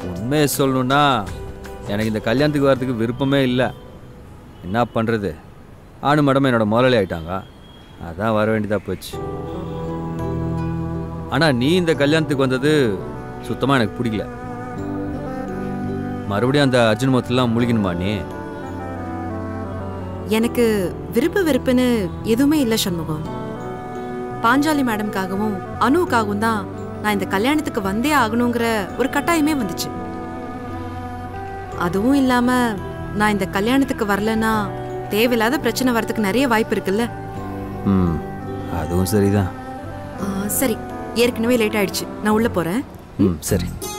உண்மையை சொல்லணும்னா எனக்கு இந்த கல்யாணத்துக்கு வரதுக்கு விருப்பமே இல்லை என்ன பண்ணுறது ஆணு மேடம் என்னோட முதலாளி ஆயிட்டாங்க அதான் வர வேண்டியதாக போச்சு ஆனால் நீ இந்த கல்யாணத்துக்கு வந்தது சுத்தமாக எனக்கு பிடிக்கல மறுபடியும் அந்த அர்ஜுன் முகத்துலாம் முழிக்கணுமா நீ எனக்கு விருப்பு வெறுப்புன்னு எதுவுமே இல்லை சண்முகம் பாஞ்சாலி மேடம்காகவும் அனுவுக்காகவும் தான் நான் இந்த கல்யாணத்துக்கு வந்தே ஆகணுங்கிற ஒரு கட்டாயமே வந்துச்சு அதுவும் இல்லாம நான் இந்த கல்யாணத்துக்கு வரலன்னா தேவையில்லாத பிரச்சனை வரதுக்கு நிறைய வாய்ப்பு இருக்குல்ல ம் அதுவும் சரிதான் ஆ, சரி ஏற்கனவே லேட் ஆயிடுச்சு நான் உள்ள போறேன் ம் சரி